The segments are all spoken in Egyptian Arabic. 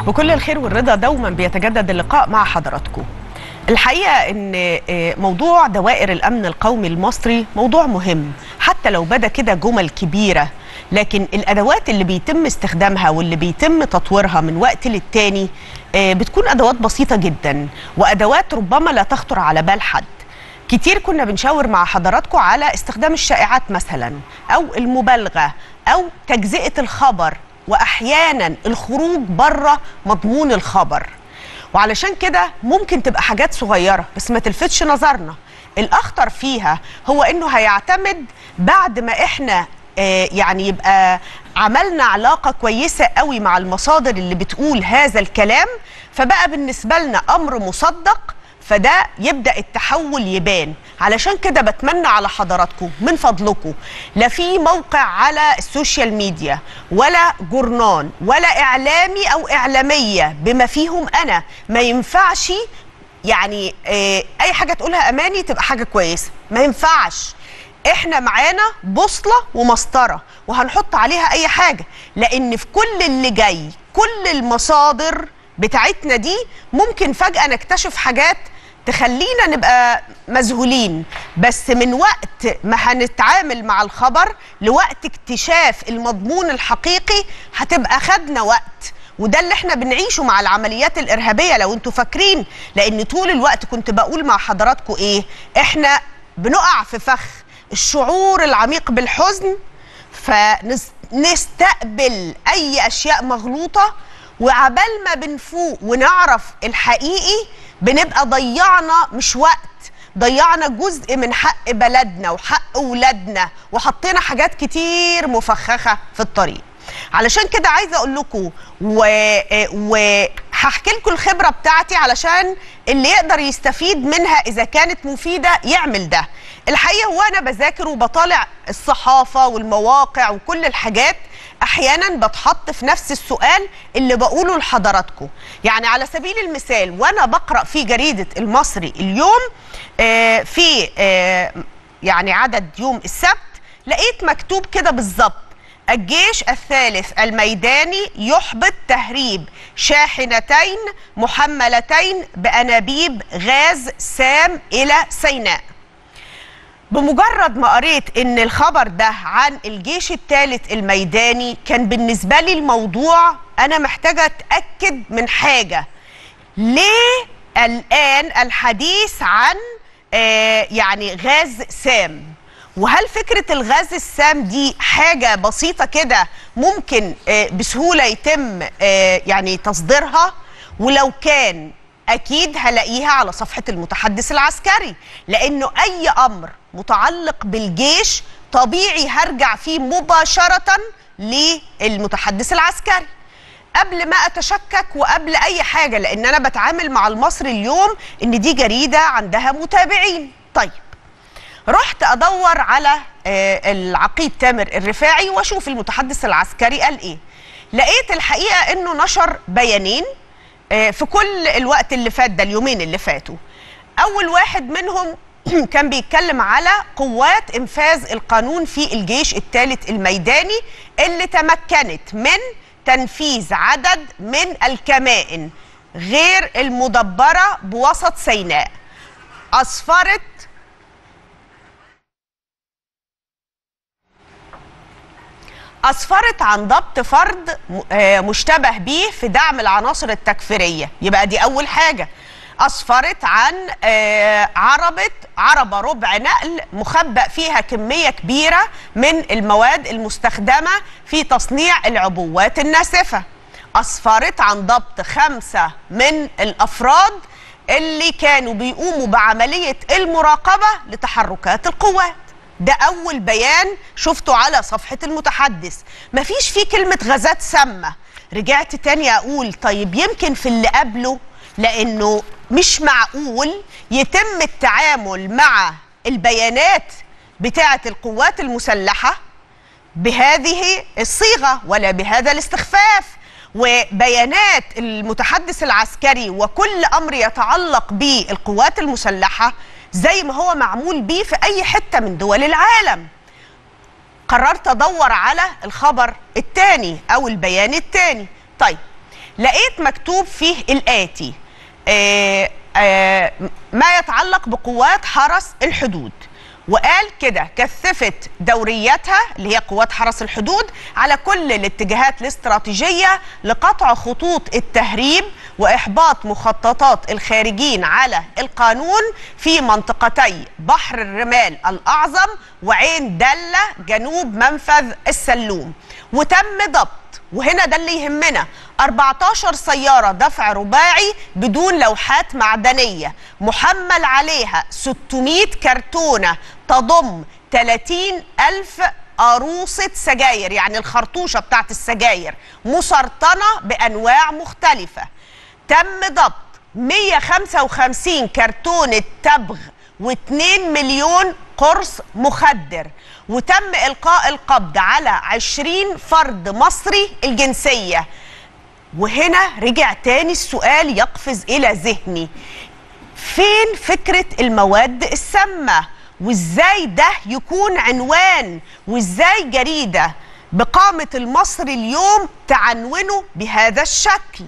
بكل الخير والرضا دوما بيتجدد اللقاء مع حضراتكم الحقيقه ان موضوع دوائر الامن القومي المصري موضوع مهم حتى لو بدا كده جمل كبيره لكن الادوات اللي بيتم استخدامها واللي بيتم تطويرها من وقت للتاني بتكون ادوات بسيطه جدا وادوات ربما لا تخطر على بال حد كتير كنا بنشاور مع حضراتكم على استخدام الشائعات مثلا او المبالغه او تجزئه الخبر واحيانا الخروج بره مضمون الخبر وعلشان كده ممكن تبقى حاجات صغيره بس ما تلفتش نظرنا الاخطر فيها هو انه هيعتمد بعد ما احنا آه يعني يبقى عملنا علاقه كويسه قوي مع المصادر اللي بتقول هذا الكلام فبقى بالنسبه لنا امر مصدق فده يبدا التحول يبان علشان كده بتمنى على حضراتكم من فضلكم لا في موقع على السوشيال ميديا ولا جورنان ولا اعلامي او اعلاميه بما فيهم انا ما ينفعش يعني اه اي حاجه تقولها اماني تبقى حاجه كويسه ما ينفعش احنا معانا بوصله ومسطره وهنحط عليها اي حاجه لان في كل اللي جاي كل المصادر بتاعتنا دي ممكن فجأة نكتشف حاجات تخلينا نبقى مذهولين بس من وقت ما هنتعامل مع الخبر لوقت اكتشاف المضمون الحقيقي هتبقى خدنا وقت وده اللي احنا بنعيشه مع العمليات الارهابيه لو انتوا فاكرين لان طول الوقت كنت بقول مع حضراتكم ايه احنا بنقع في فخ الشعور العميق بالحزن فنستقبل اي اشياء مغلوطه وعبال ما بنفوق ونعرف الحقيقي بنبقى ضيعنا مش وقت ضيعنا جزء من حق بلدنا وحق ولادنا وحطينا حاجات كتير مفخخة في الطريق علشان كده عايزه اقول لكم وهحكي لكم الخبره بتاعتي علشان اللي يقدر يستفيد منها اذا كانت مفيده يعمل ده الحقيقه هو انا بذاكر وبطالع الصحافه والمواقع وكل الحاجات احيانا بتحط في نفس السؤال اللي بقوله لحضراتكم يعني على سبيل المثال وانا بقرا في جريده المصري اليوم آه في آه يعني عدد يوم السبت لقيت مكتوب كده بالظبط الجيش الثالث الميداني يحبط تهريب شاحنتين محملتين بانابيب غاز سام الى سيناء بمجرد ما قريت ان الخبر ده عن الجيش الثالث الميداني كان بالنسبه لي الموضوع انا محتاجه اتاكد من حاجه ليه الان الحديث عن آه يعني غاز سام وهل فكره الغاز السام دي حاجه بسيطه كده ممكن آه بسهوله يتم آه يعني تصديرها ولو كان اكيد هلاقيها على صفحه المتحدث العسكري لانه اي امر متعلق بالجيش طبيعي هرجع فيه مباشره للمتحدث العسكري قبل ما اتشكك وقبل اي حاجه لان انا بتعامل مع المصري اليوم ان دي جريده عندها متابعين طيب رحت ادور على العقيد تامر الرفاعي واشوف المتحدث العسكري قال ايه لقيت الحقيقه انه نشر بيانين في كل الوقت اللي فات ده اليومين اللي فاتوا اول واحد منهم كان بيتكلم على قوات انفاذ القانون في الجيش الثالث الميداني اللي تمكنت من تنفيذ عدد من الكمائن غير المدبره بوسط سيناء اسفرت أسفرت عن ضبط فرد مشتبه به في دعم العناصر التكفيرية يبقى دي أول حاجة أسفرت عن عربة عربة ربع نقل مخبأ فيها كمية كبيرة من المواد المستخدمة في تصنيع العبوات الناسفة أسفرت عن ضبط خمسة من الأفراد اللي كانوا بيقوموا بعملية المراقبة لتحركات القوات ده أول بيان شفته على صفحة المتحدث مفيش فيه كلمة غازات سامة رجعت تاني أقول طيب يمكن في اللي قبله لأنه مش معقول يتم التعامل مع البيانات بتاعة القوات المسلحة بهذه الصيغة ولا بهذا الاستخفاف وبيانات المتحدث العسكري وكل أمر يتعلق بالقوات المسلحة زي ما هو معمول بيه في اي حته من دول العالم قررت ادور على الخبر الثاني او البيان الثاني طيب لقيت مكتوب فيه الآتي آه، آه، ما يتعلق بقوات حرس الحدود وقال كده كثفت دورياتها اللي هي قوات حرس الحدود على كل الاتجاهات الاستراتيجية لقطع خطوط التهريب وإحباط مخططات الخارجين على القانون في منطقتي بحر الرمال الأعظم وعين دلة جنوب منفذ السلوم وتم ضبط وهنا ده اللي يهمنا 14 سيارة دفع رباعي بدون لوحات معدنية محمل عليها 600 كرتونة تضم 30 ألف قاروصة سجاير يعني الخرطوشة بتاعت السجاير مسرطنة بأنواع مختلفة تم ضبط 155 كرتونة تبغ و2 مليون قرص مخدر وتم إلقاء القبض على 20 فرد مصري الجنسية وهنا رجع تاني السؤال يقفز إلى ذهني فين فكرة المواد السامة وإزاي ده يكون عنوان وإزاي جريدة بقامة المصري اليوم تعنونه بهذا الشكل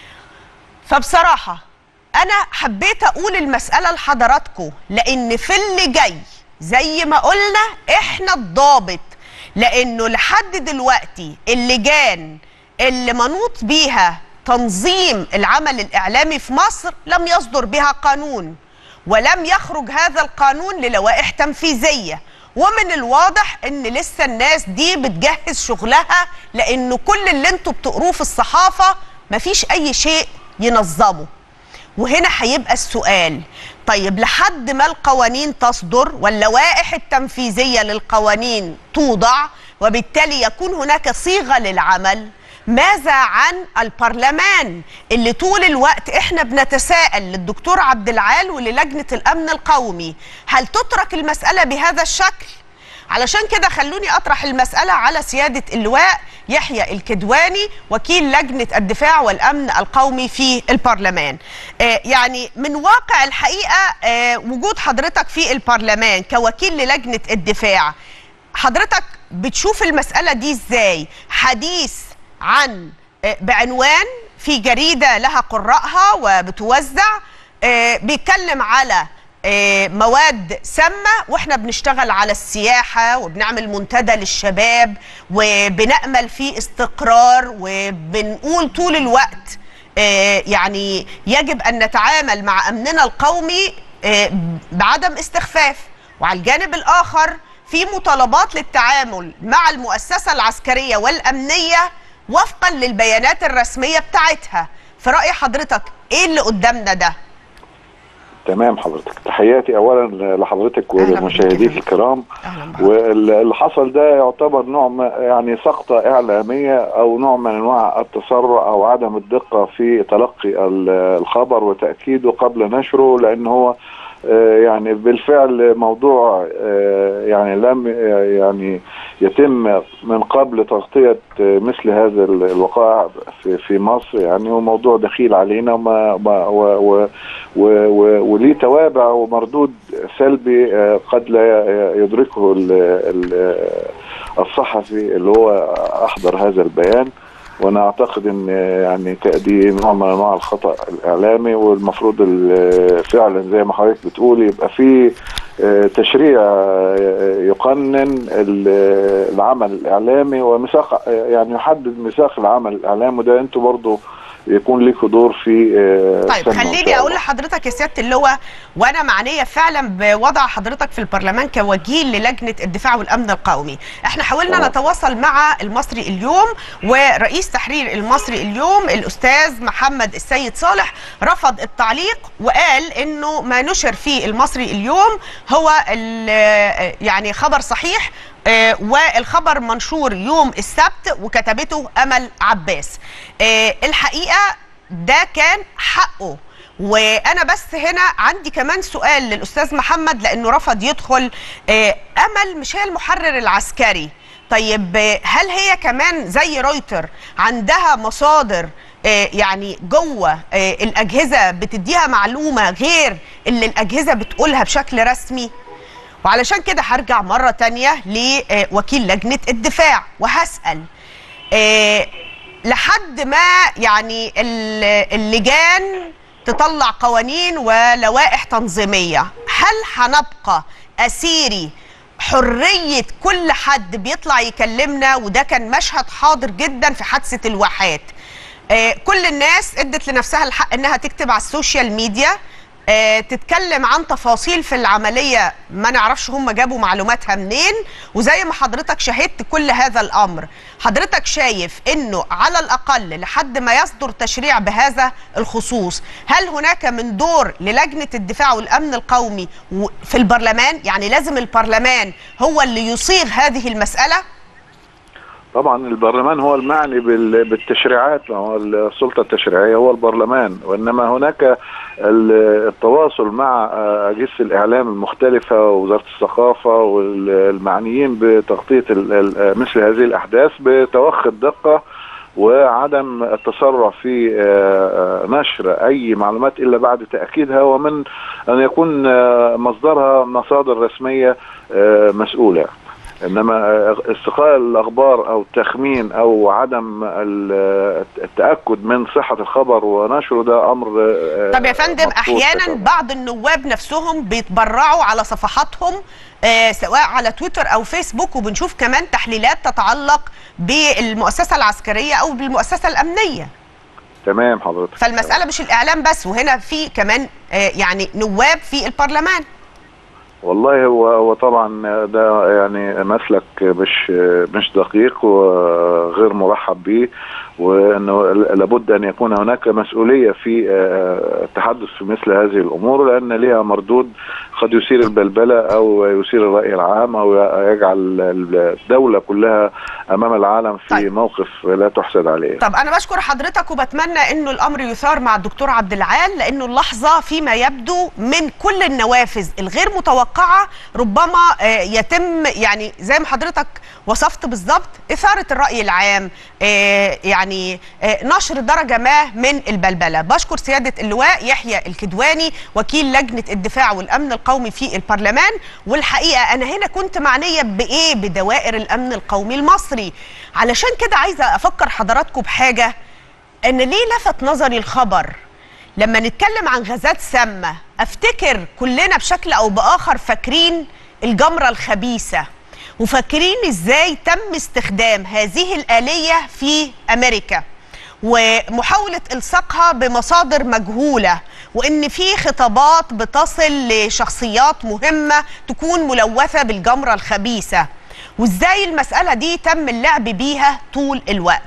فبصراحة أنا حبيت أقول المسألة لحضراتكم لأن في اللي جاي زي ما قلنا إحنا الضابط لأنه لحد دلوقتي اللجان اللي منوط بيها تنظيم العمل الإعلامي في مصر لم يصدر بها قانون ولم يخرج هذا القانون للوائح تنفيذية ومن الواضح ان لسه الناس دي بتجهز شغلها لانه كل اللي انتوا بتقروه في الصحافة مفيش اي شيء ينظمه وهنا هيبقى السؤال طيب لحد ما القوانين تصدر واللوائح التنفيذية للقوانين توضع وبالتالي يكون هناك صيغة للعمل ماذا عن البرلمان اللي طول الوقت احنا بنتساءل للدكتور عبد العال وللجنة الأمن القومي هل تترك المسألة بهذا الشكل؟ علشان كده خلوني أطرح المسألة على سيادة اللواء يحيى الكدواني وكيل لجنة الدفاع والأمن القومي في البرلمان آه يعني من واقع الحقيقة آه وجود حضرتك في البرلمان كوكيل للجنة الدفاع حضرتك بتشوف المسألة دي ازاي حديث عن آه بعنوان في جريدة لها قراءها وبتوزع بيتكلم على مواد سامة واحنا بنشتغل على السياحة وبنعمل منتدى للشباب وبنأمل في استقرار وبنقول طول الوقت يعني يجب أن نتعامل مع أمننا القومي بعدم استخفاف وعلى الجانب الآخر في مطالبات للتعامل مع المؤسسة العسكرية والأمنية وفقا للبيانات الرسمية بتاعتها في رأي حضرتك ايه اللي قدامنا ده؟ تمام حضرتك تحياتي اولا لحضرتك ولمشاهديك الكرام واللي حصل ده يعتبر نوع يعني سقطه اعلاميه او نوع من انواع التسرع او عدم الدقه في تلقي الخبر وتاكيده قبل نشره لان هو يعني بالفعل موضوع يعني لم يعني يتم من قبل تغطية مثل هذا الوقائع في, في مصر يعني هو موضوع دخيل علينا وما و و وليه توابع ومردود سلبي قد لا يدركه الصحفي اللي هو أحضر هذا البيان وانا اعتقد ان يعني دي نوع من انواع الخطا الاعلامي والمفروض فعلا زي ما حضرتك بتقول يبقى في تشريع يقنن العمل الاعلامي وميثاق يعني يحدد ميثاق العمل الاعلامي وده انتوا برضه يكون ليكوا دور في طيب خليني اقول لحضرتك يا سياده اللواء وانا معنيه فعلا بوضع حضرتك في البرلمان كوكيل للجنه الدفاع والامن القومي احنا حاولنا أوه. نتواصل مع المصري اليوم ورئيس تحرير المصري اليوم الاستاذ محمد السيد صالح رفض التعليق وقال انه ما نشر في المصري اليوم هو يعني خبر صحيح آه والخبر منشور يوم السبت وكتبته امل عباس آه الحقيقه ده كان حقه وانا بس هنا عندي كمان سؤال للاستاذ محمد لانه رفض يدخل آه امل مش هي المحرر العسكري طيب هل هي كمان زي رويتر عندها مصادر يعني جوه الاجهزه بتديها معلومه غير اللي الاجهزه بتقولها بشكل رسمي وعلشان كده هرجع مرة تانية لوكيل لجنة الدفاع وهسأل لحد ما يعني ال- اللجان تطلع قوانين ولوائح تنظيميه هل هنبقى اسيري حريه كل حد بيطلع يكلمنا وده كان مشهد حاضر جدا في حادثه الواحات آه، كل الناس ادت لنفسها الحق انها تكتب على السوشيال ميديا آه، تتكلم عن تفاصيل في العملية ما نعرفش هم جابوا معلوماتها منين وزي ما حضرتك شاهدت كل هذا الأمر حضرتك شايف أنه على الأقل لحد ما يصدر تشريع بهذا الخصوص هل هناك من دور للجنة الدفاع والأمن القومي و- في البرلمان يعني لازم البرلمان هو اللي يصيغ هذه المسألة طبعا البرلمان هو المعني بال- بالتشريعات هو السلطه التشريعيه هو البرلمان وانما هناك ال- التواصل مع آه، اجهزه الاعلام المختلفه ووزاره الثقافه والمعنيين بتغطيه ال- ال- مثل هذه الاحداث بتوخي الدقه وعدم التسرع في آه، آه، نشر اي معلومات الا بعد تاكيدها ومن ان يكون آه، مصدرها مصادر رسميه آه، مسؤوله انما استقاء الاخبار او التخمين او عدم ال- التاكد من صحه الخبر ونشره ده امر آه، طب يا فندم مرفوض احيانا تماماً. بعض النواب نفسهم بيتبرعوا على صفحاتهم آه، سواء على تويتر او فيسبوك وبنشوف كمان تحليلات تتعلق بالمؤسسه العسكريه او بالمؤسسه الامنيه تمام حضرتك فالمساله مش الاعلام بس وهنا في كمان آه، يعني نواب في البرلمان والله هو هو طبعا ده يعني مسلك مش مش دقيق وغير مرحب به وانه لابد ان يكون هناك مسؤوليه في آه، التحدث في مثل هذه الامور لان لها مردود قد يثير البلبله او يثير الراي العام او يجعل الدوله كلها امام العالم في طيب. موقف لا تحسد عليه طب انا بشكر حضرتك وبتمنى انه الامر يثار مع الدكتور عبد العال لانه اللحظه فيما يبدو من كل النوافذ الغير متوقعه ربما آه، يتم يعني زي ما حضرتك وصفت بالظبط اثاره الراي العام آه، يعني آه، نشر درجه ما من البلبله بشكر سياده اللواء يحيى الكدواني وكيل لجنه الدفاع والامن القومي في البرلمان والحقيقه انا هنا كنت معنيه بايه بدوائر الامن القومي المصري علشان كده عايزه افكر حضراتكم بحاجه ان ليه لفت نظري الخبر لما نتكلم عن غازات سامه افتكر كلنا بشكل او باخر فاكرين الجمره الخبيثه وفاكرين ازاي تم استخدام هذه الاليه في امريكا ومحاوله الصاقها بمصادر مجهوله وان في خطابات بتصل لشخصيات مهمه تكون ملوثه بالجمره الخبيثه وازاي المساله دي تم اللعب بيها طول الوقت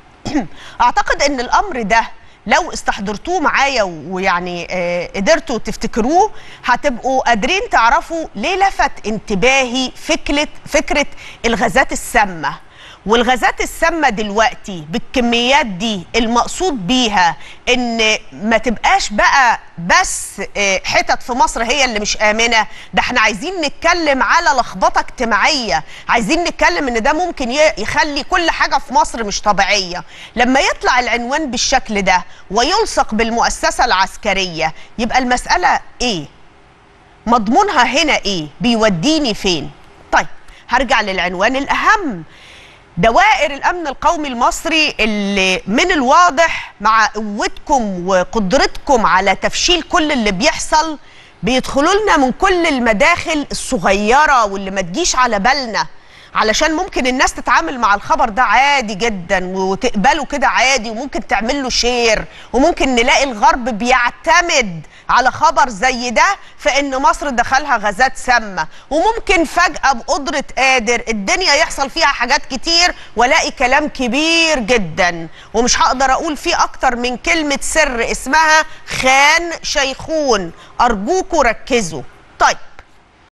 اعتقد ان الامر ده لو استحضرتوه معايا ويعني آه قدرتوا تفتكروه هتبقوا قادرين تعرفوا ليه لفت انتباهي فكره فكره الغازات السامه والغازات السامة دلوقتي بالكميات دي المقصود بيها ان ما تبقاش بقى بس آه، حتت في مصر هي اللي مش آمنة ده احنا عايزين نتكلم على لخبطة اجتماعية عايزين نتكلم ان ده ممكن ي- يخلي كل حاجة في مصر مش طبيعية لما يطلع العنوان بالشكل ده ويلصق بالمؤسسة العسكرية يبقى المسألة ايه مضمونها هنا ايه بيوديني فين طيب هرجع للعنوان الاهم دوائر الامن القومي المصري اللي من الواضح مع قوتكم وقدرتكم على تفشيل كل اللي بيحصل بيدخلوا لنا من كل المداخل الصغيره واللي ما تجيش على بالنا علشان ممكن الناس تتعامل مع الخبر ده عادي جدا وتقبله كده عادي وممكن تعمل له شير وممكن نلاقي الغرب بيعتمد على خبر زي ده في ان مصر دخلها غازات سامه وممكن فجاه بقدره قادر الدنيا يحصل فيها حاجات كتير والاقي كلام كبير جدا ومش هقدر اقول فيه اكتر من كلمه سر اسمها خان شيخون ارجوكوا ركزوا طيب